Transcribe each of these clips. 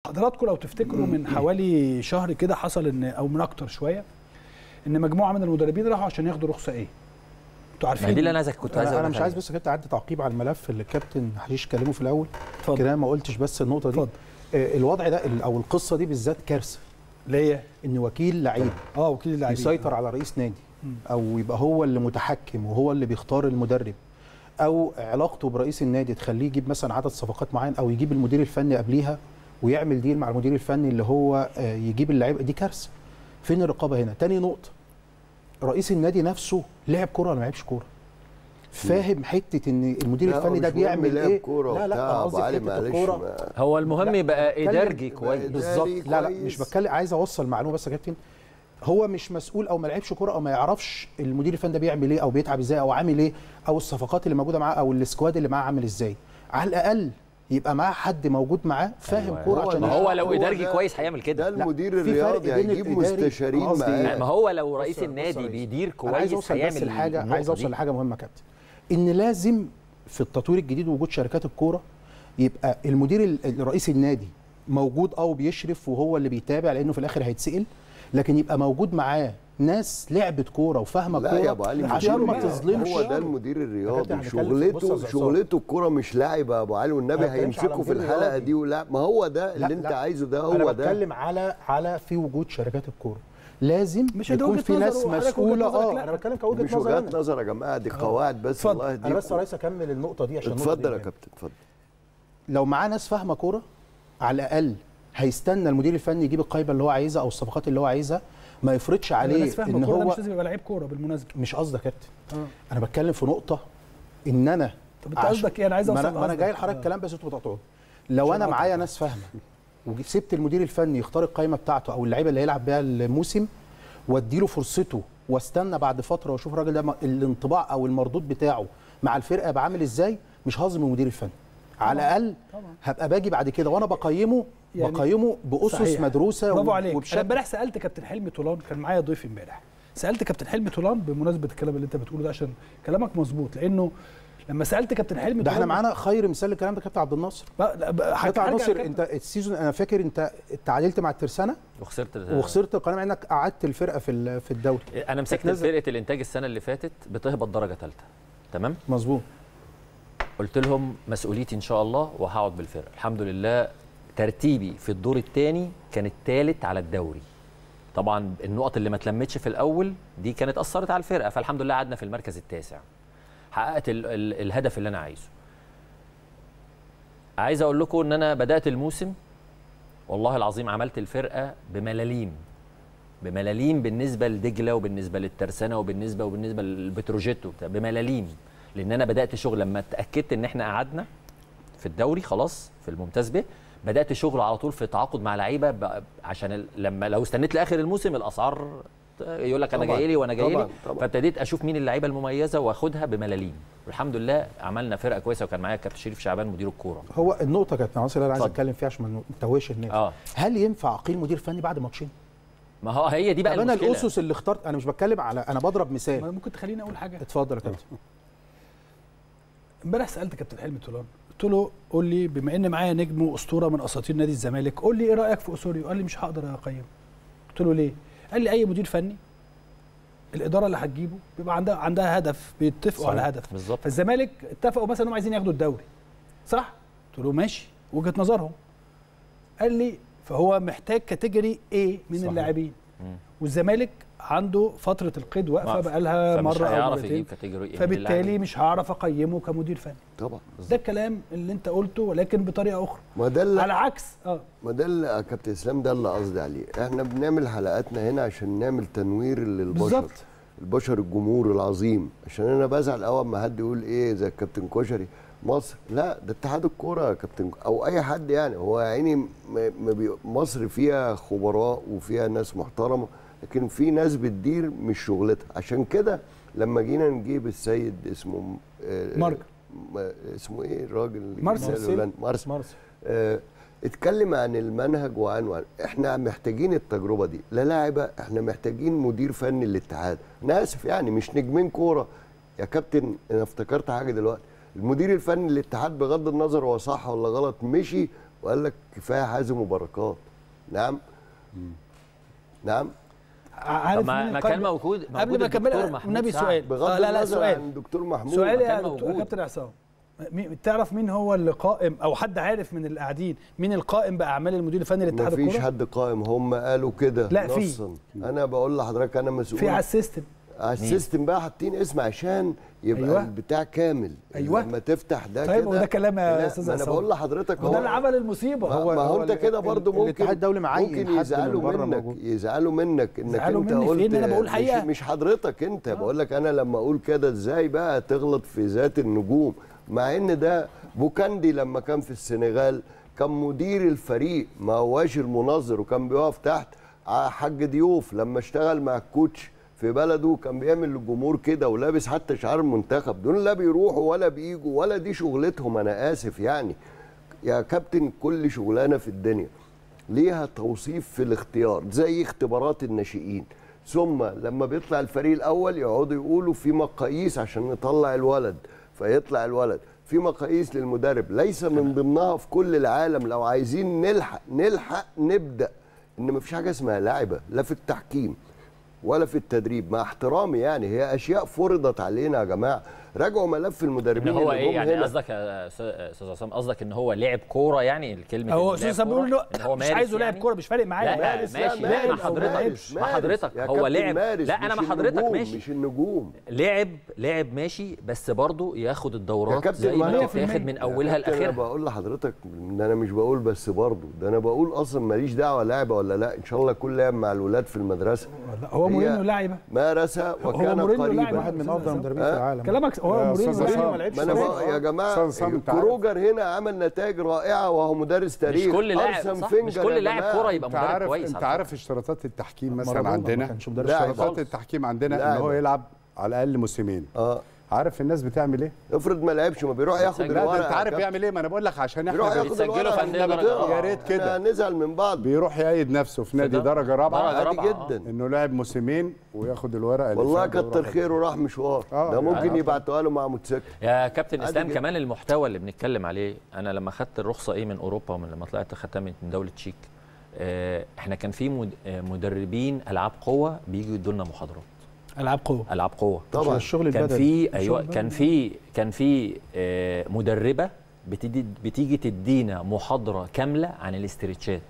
حضراتكم لو تفتكروا من حوالي شهر كده حصل ان او من اكتر شويه ان مجموعه من المدربين راحوا عشان ياخدوا رخصه ايه انتوا ما عارفين هي دي اللي انا عايزك كنت عايز انا, أقول أنا لك مش عايز عليها. بس كنت اعدي تعقيب على الملف اللي الكابتن حشيش كلمه في الاول اتفضل. كده أنا ما قلتش بس النقطه دي اتفضل. آه، الوضع ده ال- او القصه دي بالذات كارثه ليه ان وكيل لعيب اه وكيل اللاعبين يسيطر على رئيس نادي او يبقى هو اللي متحكم وهو اللي بيختار المدرب او علاقته برئيس النادي تخليه يجيب مثلا عدد صفقات معين او يجيب المدير الفني قبليها ويعمل ديل مع المدير الفني اللي هو آه، يجيب اللعيبه دي كارثه فين الرقابه هنا تاني نقطه رئيس النادي نفسه لعب كوره ولا ما لعبش كوره فاهم حته ان المدير لا، هو الفني ده مش مهم بيعمل لعب ايه كورة لا لا وبتاع، أنا أبو قصدي علي حتة معلش الكورة. ما- هو المهم لا، يبقى بتكلم- ادارجي كويس بالظبط إداري لا لا كويس. مش بتكلم عايز اوصل معلومه بس يا كابتن هو مش مسؤول او ما لعبش كوره او ما يعرفش المدير الفني ده بيعمل ايه او بيتعب ازاي او عامل ايه او الصفقات اللي موجوده معاه او السكواد اللي معاه عامل ازاي على الاقل يبقى معاه حد موجود معاه فاهم أيوة. كوره هو عشان ما ده- يعرف. هو لو هو ادارجي ده- كويس هيعمل ده كده لا، المدير في فرق الرياضي بين هيجيب الإداري- مستشارين أنا قصدي معاه ما هو لو رئيس بص- بص النادي يا ريس. بيدير انا عايز كويس اوصل بس هيعمل لحاجه النقطة عايز اوصل دي. لحاجه مهمه يا كابتن ان لازم في التطوير الجديد ووجود شركات الكوره يبقى المدير ال- رئيس النادي موجود اه وبيشرف وهو اللي بيتابع لانه في الاخر هيتسال لكن يبقى موجود معاه ناس لعبت كوره وفاهمه لا كوره يا ابو علي مش عشان ما كده. تظلمش هو ده المدير كابتن، الرياضي احنا بنتكلم في- بص يا شغلته زعزعة. شغلته الكوره مش لاعب يا ابو علي والنبي أنا ما بتكلمش على هيمسكوا في مدير الحلقه رياضي. دي ولا ما هو ده لا، اللي انت لا. عايزه ده انا هو ده بتكلم على على في وجود شركات الكوره لازم مش ده يكون وجهة في نظر ناس وحضرتك وجهة مسؤوله نظرك اه لا. انا بتكلم مش كوجهه نظر وجهات انا نظر يا جماعه دي قواعد بس اتفضل. والله دي انا بس يا ريس اكمل النقطه دي عشان النقطة اتفضل دي يا مهمة. كابتن اتفضل لو معاه ناس فاهمه كوره على الاقل هيستنى المدير الفني يجيب القايمه اللي هو عايزها او الصفقات اللي هو عايزها ما يفرضش عليه الناس فاهمه ان كوره ده هو مش لازم يبقى لعيب كوره بالمناسبه مش قصدي يا كابتن اه انا بتكلم في نقطه ان انا طب انت عشان- قصدك ايه انا عايز ما اوصل انا, ما أنا لقصدك. جاي لحضرتك آه. كلام بس انتوا بتقطعوه لو عشان انا أقطع. معايا ناس فاهمه وسبت المدير الفني يختار القائمه بتاعته او اللعيبه اللي هيلعب بيها الموسم واديله فرصته واستنى بعد فتره واشوف الراجل ده م- الانطباع او المردود بتاعه مع الفرقه يبقى عامل ازاي مش هظلم المدير الفني على الاقل طبعا. هبقى باجي بعد كده وانا بقيمه يعني بقيمه باسس صحيح. مدروسه برافو و- عليك انا وبشكل امبارح سالت كابتن حلمي طولان كان معايا ضيف امبارح سالت كابتن حلمي طولان بمناسبه الكلام اللي انت بتقوله ده عشان كلامك مظبوط لانه لما سالت كابتن حلمي ده احنا طولان- معانا خير مثال للكلام ده كابتن عبد الناصر بقى- لا، بقى هرجع كابتن عبد الناصر لكابتن- انت السيزون انا فاكر انت تعادلت مع الترسانه وخسرت وخسرت القناه مع انك قعدت الفرقه في ال- في الدوري انا مسكت تتنزل. فرقه الانتاج السنه اللي فاتت بتهبط درجه ثالثه تمام مظبوط قلت لهم مسؤوليتي ان شاء الله وهقعد بالفرقه الحمد لله ترتيبي في الدور الثاني كان الثالث على الدوري طبعا النقط اللي ما اتلمتش في الاول دي كانت اثرت على الفرقه فالحمد لله قعدنا في المركز التاسع حققت ال ال الهدف اللي انا عايزه عايز اقول لكم ان انا بدات الموسم والله العظيم عملت الفرقه بملاليم بملاليم بالنسبه لدجله وبالنسبه للترسانه وبالنسبه وبالنسبه للبتروجيت وبتاع بملاليم لان انا بدات شغل لما اتاكدت ان احنا قعدنا في الدوري خلاص في الممتاز به بدات شغل على طول في تعاقد مع لعيبه ب- عشان ال- لما لو استنيت لاخر الموسم الاسعار يقول لك انا طبعاً، جاي لي وانا جاي لي طبعاً، طبعاً. فابتديت اشوف مين اللعيبه المميزه واخدها بملاليم والحمد لله عملنا فرقه كويسه وكان معايا كابتن شريف شعبان مدير الكوره هو النقطه كانت عناصر اللي انا عايز اتفضل. اتكلم فيها عشان ما نتوهش الناس اه هل ينفع اقيل مدير فني بعد ماتشين ما هو هي دي بقى طب انا المشكله الاسس اللي اخترت انا مش بتكلم على انا بضرب ما مثال ممكن تخليني اقول حاجه اتفضل يا كابتن امبارح سالت كابتن حلمي طولان قلت له قول لي بما ان معايا نجم واسطوره من اساطير نادي الزمالك قول لي ايه رايك في اسوريو قال لي مش هقدر اقيم قلت له ليه قال لي اي مدير فني الاداره اللي هتجيبه بيبقى عندها عندها هدف بيتفقوا صحيح. على هدف بالظبط فالزمالك اتفقوا مثلا انهم عايزين ياخدوا الدوري صح قلت له ماشي وجهه نظرهم قال لي فهو محتاج كاتيجوري ايه من صحيح. اللاعبين مم. والزمالك عنده فتره القيد واقفه واقفة. بقى لها فمش مره او هيعرف مرتين يجيب كاتيجوري ايه من فبالتالي اللاعبين. مش هعرف اقيمه كمدير فني طبعا ده الكلام اللي انت قلته ولكن بطريقه اخرى ما ده اللي على عكس اه ما ده اللي يا كابتن اسلام ده اللي قصدي عليه احنا بنعمل حلقاتنا هنا عشان نعمل تنوير للبشر بالظبط. البشر الجمهور العظيم عشان انا بزعل اول ما حد يقول ايه زي الكابتن كشري مصر لا ده اتحاد الكوره يا كابتن او اي حد يعني هو يا عيني م- ما بي- مصر فيها خبراء وفيها ناس محترمه لكن في ناس بتدير مش شغلتها عشان كده لما جينا نجيب السيد اسمه آه، مارك. م- اسمه ايه الراجل اللي مارسيل. جبناه الهولندي؟ مارسيل مارس آه، اتكلم عن المنهج وعن وعن احنا محتاجين التجربه دي لا لاعبه احنا محتاجين مدير فني للاتحاد انا اسف يعني مش نجمين كوره يا كابتن انا افتكرت حاجه دلوقتي المدير الفني للاتحاد بغض النظر هو صح ولا غلط مشي وقال لك كفايه حازم وبركات نعم نعم عارف طب ما مين ما القائد؟ كان موجود قبل موجود ما الدكتور اكمل محمود النبي سعد. سؤال بغض آه لا لا النظر سؤال عن الدكتور محمود سؤال يا كان دكتور- موجود. كابتن عصام مين- تعرف مين هو اللي قائم او حد عارف من اللي قاعدين مين القائم باعمال المدير الفني لاتحاد مفيش الكوره حد قائم هم قالوا كده لا، في. نصاً. انا بقول لحضرتك انا مسؤول في على السيستم على السيستم بقى حاطين اسم عشان يبقى أيوة. أيوة. البتاع كامل أيوة. لما تفتح ده طيب كده وده كلام يا لا، أستاذ ما انا عصام. بقول لحضرتك وده اللي عمل المصيبه ما هو, ما هو انت ال- كده ال- برضه ممكن الاتحاد الدولي معين ممكن حد من يزعلوا بره منك موجود. يزعلوا منك انك يزعلوا انت مني في قلت إيه؟ إن أنا بقول مش, حقيقة. مش حضرتك انت بقول لك انا لما اقول كده ازاي بقى تغلط في ذات النجوم مع ان ده بوكاندي لما كان في السنغال كان مدير الفريق ما هواش المنظر وكان بيقف تحت ع- حاج ضيوف لما اشتغل مع الكوتش في بلده كان بيعمل للجمهور كده ولابس حتى شعار المنتخب دول لا بيروحوا ولا بيجوا ولا دي شغلتهم انا اسف يعني يا كابتن كل شغلانه في الدنيا ليها توصيف في الاختيار زي اختبارات الناشئين ثم لما بيطلع الفريق الاول يقعدوا يقولوا في مقاييس عشان نطلع الولد فيطلع الولد في مقاييس للمدرب ليس من ضمنها في كل العالم لو عايزين نلحق نلحق نبدا ان مفيش حاجه اسمها لعبه لا في التحكيم ولا في التدريب مع احترامي يعني هي اشياء فرضت علينا يا جماعه راجعوا ملف ان المدربين هو اللي ايه جم يعني هنا. قصدك يا أستاذ- استاذ عصام قصدك ان هو لعب كوره يعني الكلمه هو إن استاذ لعب عصام بيقول كورة؟ له إن هو مش مارس عايزه لاعب يعني؟ كوره مش فارق معايا لا مارس، لا، ماشي لا مارس مع أو حضرتك مارس، مع مارس. حضرتك يا هو كابتن لعب مارس، لا انا مش مع حضرتك النجوم، ماشي مش النجوم لعب لعب ماشي بس برضه ياخد الدورات كابتن زي ما ما- بتاخد من اولها يا كابتن انا لاخرها بقول لحضرتك ان انا مش بقول بس برضه ده انا بقول اصلا ماليش دعوه لعبه ولا لا ان شاء الله كل لعب مع الولاد في المدرسه لا، هو هي مورينيو لاعب مارس وكان مورينيو لاعب. قريبا واحد من أستاذ افضل عصام. المدربين في آه. العالم كلامك هو يا مورينيو أستاذ مورينيو عصام. ما لعبش ما انا فريق. بقى يا جماعه أستاذ عصام، أنت عارف- كروجر هنا عمل نتائج رائعه وهو مدرس تاريخ مش كل لاعب أرسن صح مش فينجر يا كل لاعب جماعة. كوره يبقى انت مدرب عارف كويس انت على عارف اشتراطات التحكيم مثلا مارادونا ما عندنا كانش مدرب لاعب اشتراطات. اشتراطات التحكيم عندنا ان لاعب. هو يلعب على الاقل موسمين اه عارف الناس بتعمل ايه؟ افرض ما لعبش ما بيروح ياخد لا، ده لا الورقه ده انت يا عارف كابتن. بيعمل ايه ما انا بقول لك عشان بيروح احنا ياخد بيسجلوا الورقه في أندية درجة المنطقة. يا ريت كده. إحنا نزعل من بعض بيروح يأيد نفسه في نادي ده- درجه رابعه درجة عادي رابعة، آه. جدا انه لعب موسمين وياخد الورقه اللي والله فاتت كتر ويروح- خيره راح مشوار آه، ده ممكن آه. يبعتوها له مع موتوسيكل يا كابتن عادي اسلام جدا. كمان المحتوى اللي بنتكلم عليه انا لما خدت الرخصه ايه من اوروبا ومن لما طلعت خدتها من من دوله تشيك آه، احنا كان في مد- آه، مدربين العاب قوه بيجوا يدوا لنا محاضرات العاب قوه العاب قوه طبعا الشغل كان البدني في الشغل ايوه البدني. كان في كان في آه، مدربه بتدي بتيجي تدينا محاضره كامله عن الاسترتشات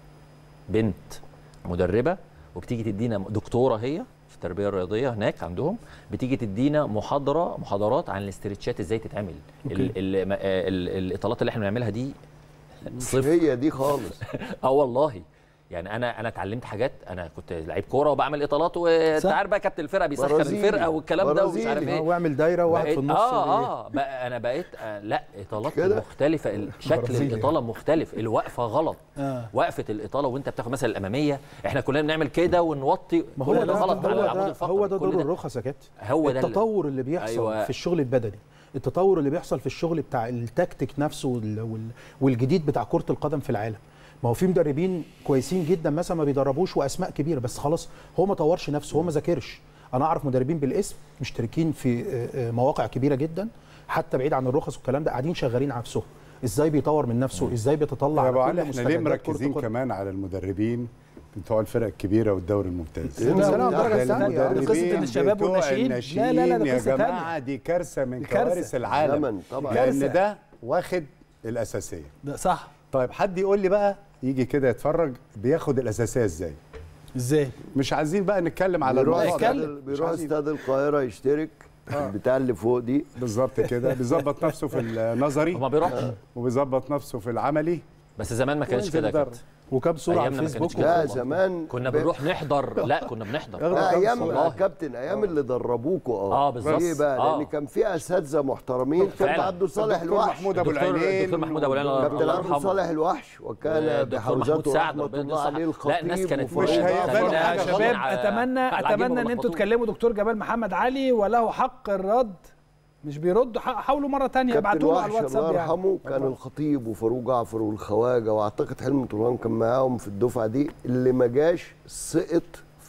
بنت مدربه وبتيجي تدينا دكتوره هي في التربيه الرياضيه هناك عندهم بتيجي تدينا محاضره محاضرات عن الاسترتشات ازاي تتعمل ال- ال- ما- آه، ال- الاطالات اللي احنا بنعملها دي مش صفر هي دي خالص اه والله يعني انا انا اتعلمت حاجات انا كنت لعيب كوره وبعمل اطالات وانت صح. عارف بقى كابتن الفرقه بيسخن برازيلي. الفرقه والكلام ده ومش عارف برازيلي. ايه آه، واعمل دايره وواحد بقيت في النص اه وإيه. اه بقى انا بقيت آه لا اطالات كده؟ مختلفه ال- شكل برازيلي. الاطاله مختلف الوقفه غلط آه. وقفه الاطاله وانت بتاخد مثلا الاماميه احنا كلنا بنعمل كده ونوطي ما كل هو ده غلط على هو العمود ده الفقري هو ده كل دور الرخص يا كابتن هو ده اللي- التطور اللي بيحصل أيوة. أيوة. في الشغل البدني التطور اللي بيحصل في الشغل بتاع التكتيك نفسه وال... وال... والجديد بتاع كرة القدم في العالم ما هو في مدربين كويسين جدا مثلا ما بيدربوش واسماء كبيره بس خلاص هو ما طورش نفسه هو ما ذاكرش انا اعرف مدربين بالاسم مشتركين في آه، آه، مواقع كبيره جدا حتى بعيد عن الرخص والكلام ده قاعدين شغالين على نفسهم ازاي بيطور من نفسه ازاي بيتطلع يا ابو على علي كل احنا ليه مستجدات كرة مركزين القدم. كمان على المدربين بتوع الفرق الكبيره والدوري الممتاز لا، لا، لا، الدرجة لا، الثانية. ده قصة إن الشباب بتوع والناشئين. الناشئين لا، لا، لا، ده يا قصة جماعه تانية. دي كارثه من دي كارثة. كوارث العالم زمن طبعا كارثة. لان ده واخد الاساسيه ده صح طيب حد يقول لي بقى يجي كده يتفرج بياخد الاساسيه ازاي ازاي مش عايزين بقى نتكلم على بيروح الموضوع ده. استاد اتكلم. بيروح عايزين. استاد القاهره يشترك البتاع اللي فوق دي بالظبط كده بيظبط نفسه في النظري وما بيروحش وبيظبط نفسه في العملي بس زمان ما كانش وينزل كده يا يدرب. كابتن وكم صوره على أيامنا ما الفيسبوك كانتش لا كده. زمان كنا ب- بنروح نحضر لا كنا بنحضر اغلب لا كام ايام صورة. يا والله. كابتن ايام اللي دربوكوا اه آه، بالظبط. ليه بقى؟ آه. لان كان في اساتذه محترمين كان فعلا. عبد الصالح الدكتور الوحش محمود ابو الدكتور- العينين الدكتور محمود أبو العينين كابتن الله عبد يرحمه. الصالح الوحش وكان الدكتور محمود بحوزته سعد رحمه ربنا الله يديه عليه الصحة. لا الناس الخطيب كانت مش وفاروق هيقبلوا أحمد. حاجة يا غلط. شباب على- اتمنى على عجيبه اتمنى ان انتوا ولخبطوه. تكلموا دكتور جمال محمد علي وله حق الرد مش بيرد ح- حاولوا مره تانية كابتن ابعتوا له على وحش الله الواتساب يعني يرحمه كان الخطيب وفاروق جعفر والخواجه واعتقد حلمي طولان كان معاهم في الدفعه دي اللي ما جاش سقط في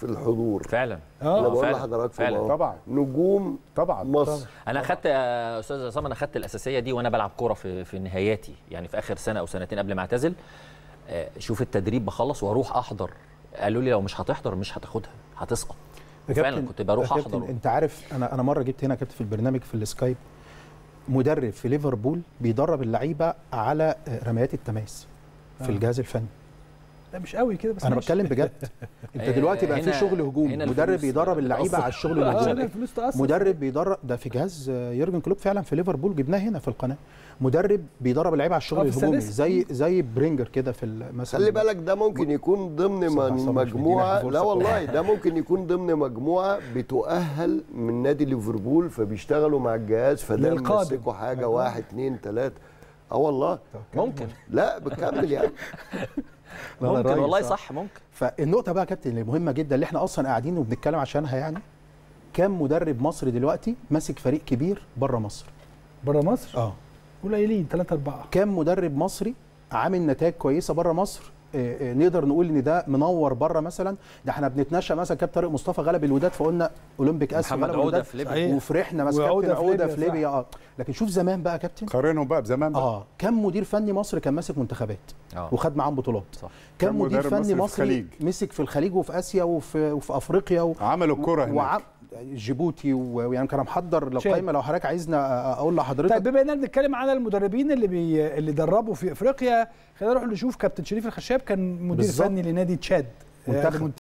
في الحضور فعلا انا اه بقول فعلا، لحضراتكم فعلا. أهو. طبعا نجوم طبعا مصر انا اخدت يا استاذ عصام انا اخدت الاساسيه دي وانا بلعب كوره في في نهاياتي يعني في اخر سنه او سنتين قبل ما اعتزل آه، شوف التدريب بخلص واروح احضر قالوا لي لو مش هتحضر مش هتاخدها هتسقط يا فعلا كابتن- كنت بروح يا كابتن، احضر انت عارف انا انا مره جبت هنا كابتن في البرنامج في السكايب مدرب في ليفربول بيدرب اللعيبه على رميات التماس في آه. الجهاز الفني لا مش قوي كده بس انا ماشي. بتكلم بجد انت آه، دلوقتي بقى في هنا- شغل هجوم هنا مدرب الفلوس بيدرب اللعيبه بتأثر. على الشغل اه هنا الهجومي الفلوس تاثر مدرب بيدرب ده في جهاز يورجن كلوب فعلا في ليفربول جبناه هنا في القناه مدرب بيدرب اللعيبه على الشغل آه، في الهجومي السادسة. زي زي برينجر كده في ال- مثلا خلي بالك ده ممكن يكون ضمن صح، من صح، مش مجموعه مدينا لا فرصة. والله ده ممكن يكون ضمن مجموعه بتؤهل من نادي ليفربول فبيشتغلوا مع الجهاز فده للقادم. يمسكوا حاجه واحد اتنين تلاته اه والله ممكن لا بكمل يعني لا، لا، ممكن الريس، والله آه. صح ممكن فالنقطة بقى يا كابتن اللي مهمة جدا اللي احنا أصلا قاعدين وبنتكلم عشانها يعني كم مدرب مصري دلوقتي ماسك فريق كبير بره مصر؟ بره مصر اه قليلين ثلاثة أربعة كم مدرب مصري عامل نتائج كويسة بره مصر؟ آه، آه، نقدر نقول ان ده منور بره مثلا ده احنا بنتنشى مثلا كابتن طارق مصطفى غلب الوداد فقلنا اولمبيك اسيا محمد غلب عودة الوداد في ليبيا. صحيح. وفرحنا مثلا وعودة كابتن في عوده ليبيا، في ليبيا اه لكن شوف زمان بقى يا كابتن قارنهم بقى بزمان بقى. اه كم مدير فني مصري كان ماسك منتخبات اه وخد معاهم بطولات صح كم كم مدير مدرب فني مصري في مصري الخليج؟ مسك في الخليج وفي اسيا وفي, وفي افريقيا و... عملوا الكرة هناك وع... جيبوتي و- ويعني كان محضر لو شاد. قايمه لو حضرتك عايزنا اقول لحضرتك طيب بما اننا بنتكلم على المدربين اللي بي... اللي دربوا في افريقيا خلينا نروح نشوف كابتن شريف الخشاب كان مدير بالظبط. فني لنادي تشاد منتخب.